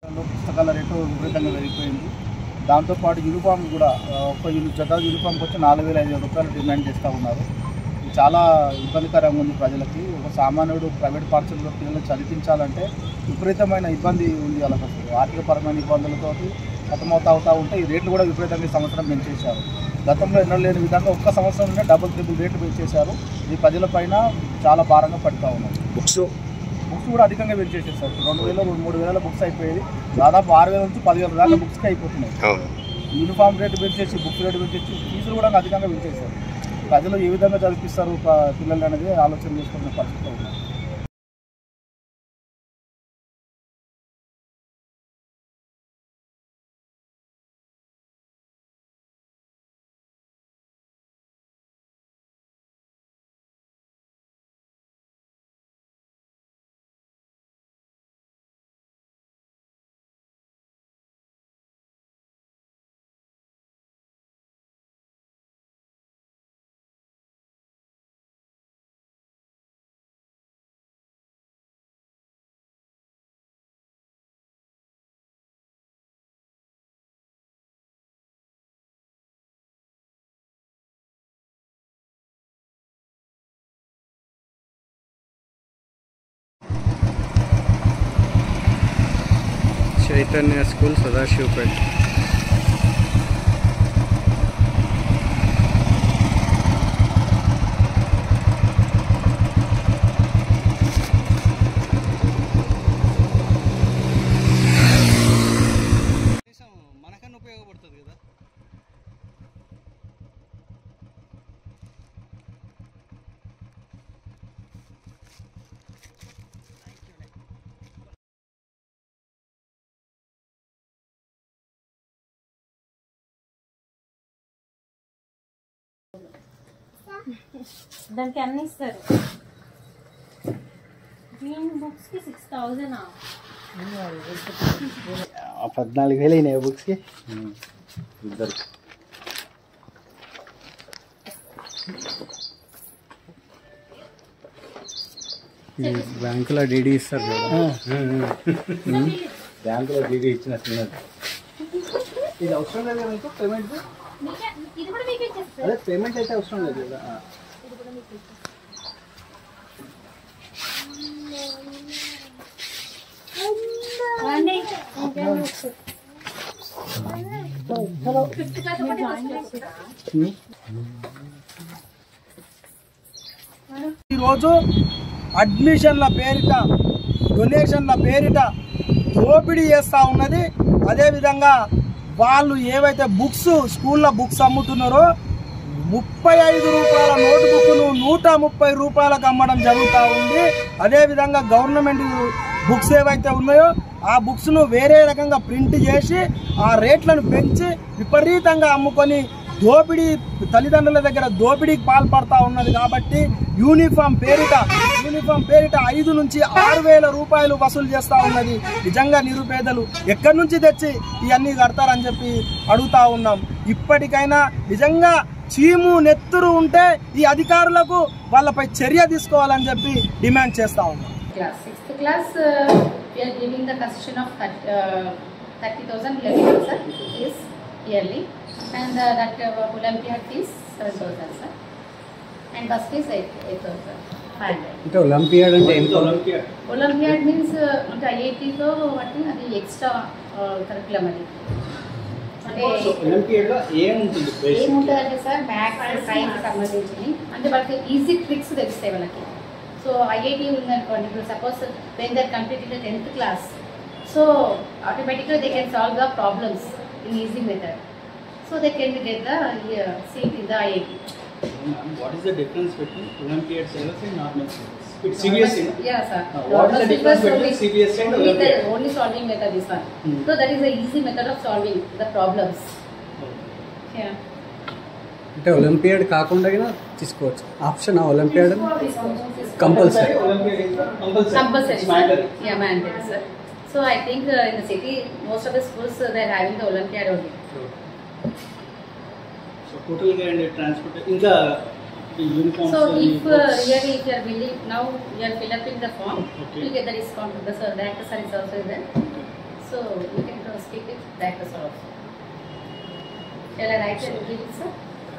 పుస్తకాల రేటు విపరీతంగా పెరిగిపోయింది దాంతోపాటు యూనిఫామ్ కూడా ఆ, ఒక యూని జత యూనిఫామ్కి వచ్చి నాలుగు వేల ఐదు వందల రూపాయలు డిమాండ్ చేస్తూ ఉన్నారు ఇది చాలా ఇబ్బందికరంగా ఉంది ప్రజలకి ఒక సామాన్యుడు ప్రైవేట్ పాఠశాలలో పిల్లల్ని చదివించాలంటే విపరీతమైన ఇబ్బంది ఉంది వాళ్ళకి అసలు ఆర్థికపరమైన ఇబ్బందులతో ఖతమవుతా అవుతా ఉంటే ఈ రేట్లు కూడా విపరీతంగా ఈ సంవత్సరం పెంచేశారు గతంలో ఎన్నో లేని విధంగా ఒక్క సంవత్సరంలోనే డబుల్ ట్రిపుల్ రేట్లు పెంచేశారు ఇది ప్రజలపైన చాలా భారంగా పడుతూ ఉన్నది బుక్స్ బుక్స్ కూడా అధికంగా పెంచేసేసారు రెండు వేల రెండు మూడు వేల బుక్స్ అయిపోయేది దాదాపు ఆరు వేల నుంచి పదివేల దాకా బుక్స్కి అయిపోతున్నాయి అవును యూనిఫామ్ రేటు పెంచేసి బుక్స్ రేటు పెంచేసి ఫీజులు కూడా అధికంగా పెంచేశారు ప్రజలు ఏ విధంగా చదివిస్తారు ప- పిల్లలు అనేది ఆలోచన చేసుకునే పరిస్థితి ఉంది చైతన్య స్కూల్ సదాశివపేట మనకన్నా ఉపయోగపడుతుంది కదా దానికి అన్ని ఇస్తారు దీని బుక్స్కి సిక్స్ థౌజండ్ పద్నాలుగు వేలు అయినాయి బుక్స్కి ఇద్దరు బ్యాంకులో డీడీ ఇస్తారు కదా బ్యాంకులో డీడీ ఇచ్చినట్టున్నది ఇది అవసరం లేదు కదా మీకు పేమెంట్ ఇది కూడా మీకు ఇచ్చేస్తారు అదే పేమెంట్ అయితే అవసరం లేదు కదా రండి ఫిఫ్త్ క్లాస్ ఒకటి ఫస్ట్ క్లాస్ ఈరోజు అడ్మిషన్ల పేరిట డొనేషన్ల పేరిట దోపిడీ చేస్తూ ఉన్నది అదేవిధంగా వాళ్ళు ఏవైతే బుక్స్ స్కూల్లో బుక్స్ అమ్ముతున్నారో ముప్పై ఐదు రూపాయల నోట్బుక్ను నూట ముప్పై రూపాయలకు అమ్మడం జరుగుతూ ఉంది అదేవిధంగా గవర్నమెంట్ బుక్స్ ఏవైతే ఉన్నాయో ఆ బుక్స్ను వేరే రకంగా ప్రింట్ చేసి ఆ రేట్లను పెంచి విపరీతంగా అమ్ముకొని దోపిడీ తల్లిదండ్రుల దగ్గర దోపిడీకి పాల్పడతా ఉన్నది కాబట్టి యూనిఫామ్ పేరిట యూనిఫామ్ పేరిట ఐదు నుంచి ఆరు వేల రూపాయలు వసూలు చేస్తూ ఉన్నది నిజంగా నిరుపేదలు ఎక్కడి నుంచి తెచ్చి ఇవన్నీ కడతారని చెప్పి అడుగుతా ఉన్నాం ఇప్పటికైనా నిజంగా చీము నెత్తురు ఉంటే ఈ అధికారులకు వాళ్ళపై చర్య తీసుకోవాలని చెప్పి డిమాండ్ చేస్తా ఉన్నాం class. Sixth class, uh, we are giving the concession of thirty uh, 30,000 yearly, sir, is yearly. And uh, that uh, Olympiad fees, 7,000, sir. And bus fees, 8,500. అంటే ఒలింపియాడ్ అంటే ఏం Olympiad means, uh, అంటే ఐఐటీలో బట్టి అది extra curriculum అది అంటే ఒలింపియాడ్లో ఏముంటుంది ఏముంటుంది అంటే సార్ మ్యాథ్స్ సైన్స్ సంబంధించి అంటే వాళ్ళకి ఈజీ ట్రిక్స్ తెలుస్తాయి వాళ్ళకి సో ఐఐటి ఉందనుకోండి ఇప్పుడు suppose when they completed tenth class so ఆటోమేటిక్గా they can solve the problems in easy method so they can get the seat in the IIT What is the difference between Olympiad syllabus and normal syllabus? It's CBSE. no? Yeah, sir. Uh, what is the difference between CBSE and only, the, Olympiad? only solving method is one. Hmm. So that is the easy method of solving the problems. Yeah. అంటే Olympiad కాకుండా కూడా తీసుకోవచ్చు option Olympiad Compulsory. Olympiad is the compulsory. Compulsory. It's mandatory. Yeah, mandatory, sir. So I think uh, in the city, most of the schools uh, they're having the Olympiad only. So total గా అండి transport ఇంకా uniforms So if uh, really if you are willing now you are fill up in the form, Okay. you get the discount. The sir, the actor sir is also there. So you can speak with director sir also Shall I write the details, sir?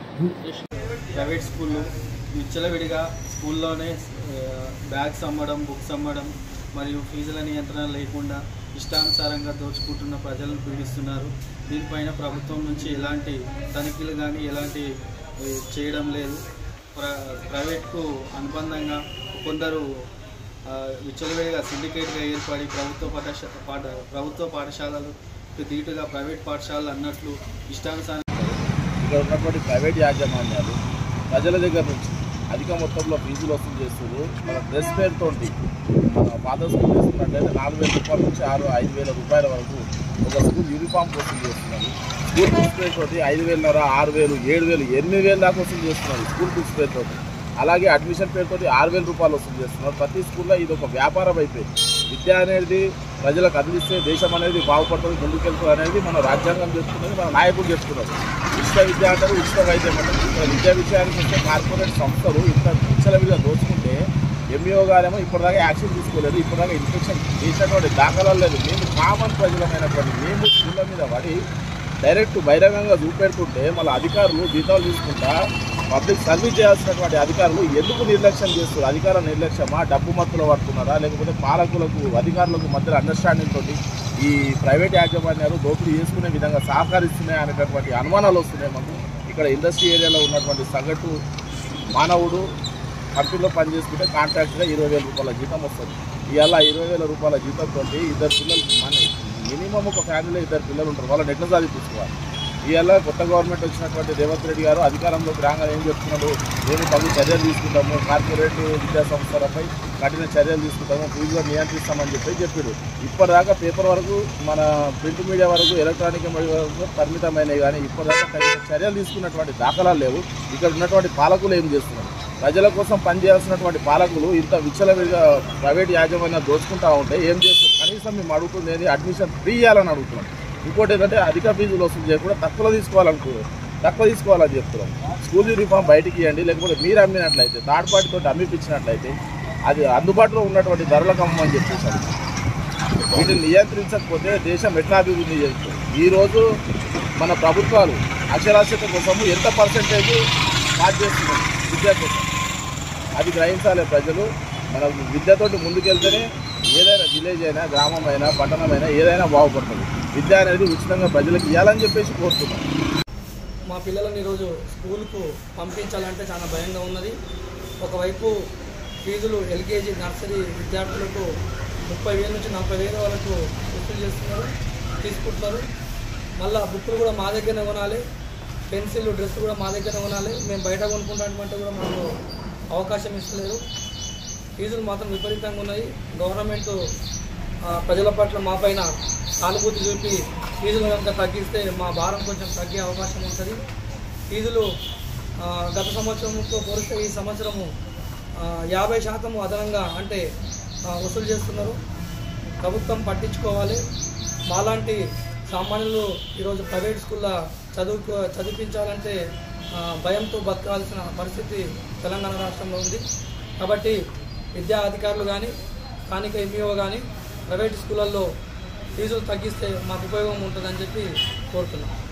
Private స్కూళ్ళు విచ్చలవిడిగా స్కూల్లోనే ఆ, bags అమ్మడం books అమ్మడం మరియు ఫీజుల నియంత్రణ లేకుండా ఇష్టానుసారంగా దోచుకుంటున్న ప్రజలను పీడిస్తున్నారు దీనిపైన ప్రభుత్వం నుంచి ఎలాంటి తనిఖీలు కానీ ఎలాంటి ఏ, చేయడం లేదు ప్ర ప్రైవేట్కు అనుబంధంగా కొందరు ఆ, విచ్చలవిడిగా సిండికేట్గా ఏర్పడి ప్రభుత్వ పాఠశ పాఠ ప్రభుత్వ పాఠశాలలకు దీటుగా ప్రైవేట్ పాఠశాలలు అన్నట్లు ఇష్టానుసారం ఇక్కడ ఉన్నటువంటి ప్రైవేట్ యాజమాన్యాలు ప్రజల దగ్గర నుంచి అధిక మొత్తంలో ఫీజులు వసూలు చేస్తున్నారు మన డ్రెస్ పేరుతోటి మన పాత స్కూల్ తీసుకున్నట్లయితే నాలుగు వేల రూపాయల నుంచి ఆరు ఐదు వేల రూపాయల వరకు ఒక స్కూల్ యూనిఫామ్ వసూలు చేస్తున్నారు స్కూల్ బుక్స్ పేరుతోటి ఐదు వేలన్నర ఆరు వేలు ఏడు వేలు ఎనిమిది వేలు దాకా వసూలు చేస్తున్నారు స్కూల్ బుక్స్ పేరుతోటి అలాగే అడ్మిషన్ పేరుతోటి ఆరు వేల రూపాయలు వసూలు చేస్తున్నారు ప్రతి స్కూల్లో ఇది ఒక వ్యాపారం అయిపోయింది విద్య అనేది ప్రజలకు అందిస్తే దేశం అనేది బాగుపడుతుంది ముందుకెళ్తుంది అనేది మన రాజ్యాంగం చెప్తున్నది మన నాయకులు చెప్తున్నారు ఉచిత విద్య అంటారు ఉచిత వైద్యం అంటారు ఇక్కడ విద్యా విషయానికి వస్తే కార్పొరేట్ సంస్థలు ఇంత విచ్చల మీద దోచుకుంటే ఎంఈఓ గారేమో ఇప్పటిదాకా యాక్షన్ తీసుకోలేదు ఇప్పటిదాకా ఇన్స్పెక్షన్ చేసినటువంటి దాఖలాలు లేదు మేము కామన్ ప్రజలమైనటువంటి మేము స్కూళ్ళ మీద పడి డైరెక్ట్ బహిరంగంగా చూపెడుతుంటే మళ్ళీ అధికారులు జీతాలు తీసుకుంటా పబ్లిక్ సర్వీస్ చేయాల్సినటువంటి అధికారులు ఎందుకు నిర్లక్ష్యం చేస్తారు అధికార నిర్లక్ష్యమా డబ్బు మత్తులో పడుతున్నారా లేకపోతే పాలకులకు అధికారులకు మధ్యలో అండర్స్టాండింగ్ తోటి ఈ ప్రైవేట్ యాజమాన్యాలు దోపిడీ చేసుకునే విధంగా సహకరిస్తున్నాయి అనేటటువంటి అనుమానాలు వస్తున్నాయి మాకు ఇక్కడ ఇండస్ట్రీ ఏరియాలో ఉన్నటువంటి సగటు మానవుడు కంపెనీలో పనిచేసుకుంటే కాంట్రాక్ట్గా ఇరవై వేల రూపాయల జీతం వస్తుంది ఇవాళ ఇరవై వేల రూపాయల జీతంతో ఇద్దరు పిల్లలు మన మినిమం ఒక ఫ్యామిలీలో ఇద్దరు పిల్లలు ఉంటారు వాళ్ళని ఎట్లా చదివించుకోవాలి ఇవాళ కొత్త గవర్నమెంట్ వచ్చినటువంటి రేవంత్ రెడ్డి గారు అధికారంలోకి రాగానే ఏం చెప్తున్నాడు మేము తగు చర్యలు తీసుకుంటాము కార్పొరేట్ విద్యా సంస్థలపై కఠిన చర్యలు తీసుకుంటాము ఫీజులో నియంత్రిస్తామని చెప్పి చెప్పాడు ఇప్పటిదాకా పేపర్ వరకు మన ప్రింట్ మీడియా వరకు ఎలక్ట్రానిక్ మీడియా వరకు పరిమితమైనవి కానీ ఇప్పటిదాకా తగిన చర్యలు తీసుకున్నటువంటి దాఖలాలు లేవు ఇక్కడ ఉన్నటువంటి పాలకులు ఏం చేస్తున్నారు ప్రజల కోసం పనిచేయాల్సినటువంటి పాలకులు ఇంత విచ్చలవిడిగా ప్రైవేట్ యాజమాన్యం దోచుకుంటా ఉంటే ఏం చేస్తారు కనీసం మేము అడుగుతుంది ఏంటి అడ్మిషన్ ఫ్రీ ఇవ్వాలని అడుగుతున్నాం ఇంకోటి ఏంటంటే అధిక ఫీజులు వసూలు చేయకుండా తక్కువలో తీసుకోవాలనుకున్నారు తక్కువ తీసుకోవాలని చెప్తున్నాం స్కూల్ యూనిఫామ్ బయటికి ఇవ్వండి లేకపోతే మీరు అమ్మినట్లయితే థర్డ్ పార్టీతో అమ్మిపించినట్లయితే అది అందుబాటులో ఉన్నటువంటి ధరలకు అమ్మని చెప్పేసి వీటిని నియంత్రించకపోతే దేశం ఎట్లా అభివృద్ధి చేస్తుంది ఈరోజు మన ప్రభుత్వాలు అక్షరాస్యత కోసము ఎంత పర్సెంటేజ్ పాస్ చేస్తున్నారు విద్య కోసం అది గ్రహించాలి ప్రజలు మన విద్యతోటి ముందుకెళ్తేనే ఏదైనా విలేజ్ అయినా గ్రామం అయినా పట్టణమైనా ఏదైనా బాగుపడుతుంది విద్య అనేది ఉచితంగా ప్రజలకు ఇవ్వాలని చెప్పేసి కోరుతున్నాం మా పిల్లలను ఈరోజు స్కూల్కు పంపించాలంటే చాలా భయంగా ఉన్నది ఒకవైపు ఫీజులు ఎల్కేజీ నర్సరీ విద్యార్థులకు ముప్పై వేల నుంచి నలభై వేల వరకు వసూలు చేస్తున్నారు తీసుకుంటున్నారు మళ్ళీ బుక్కులు కూడా మా దగ్గరనే కొనాలి పెన్సిల్ డ్రెస్ కూడా మా దగ్గరనే కొనాలి మేము బయట కొనుక్కుంటామంటే కూడా మాకు అవకాశం ఇస్తలేదు ఫీజులు మాత్రం విపరీతంగా ఉన్నాయి గవర్నమెంట్ ఆ, ప్రజల పట్ల మా పైన సానుభూతి చూపి ఫీజులు కనుక తగ్గిస్తే మా భారం కొంచెం తగ్గే అవకాశం ఉంటుంది ఫీజులు ఆ, గత సంవత్సరంతో పోలిస్తే ఈ సంవత్సరము ఆ, యాభై శాతం అదనంగా అంటే ఆ, వసూలు చేస్తున్నారు ప్రభుత్వం పట్టించుకోవాలి మాలాంటి సామాన్యులు ఈరోజు ప్రైవేట్ స్కూల్లో చదువుకు చదివించాలంటే ఆ, భయంతో బతకాల్సిన పరిస్థితి తెలంగాణ రాష్ట్రంలో ఉంది కాబట్టి విద్యా అధికారులు కానీ స్థానిక ఎంఈఓ కానీ ప్రైవేట్ స్కూళ్ళల్లో ఫీజులు తగ్గిస్తే మాకు ఉపయోగం ఉంటుందని చెప్పి కోరుతున్నాం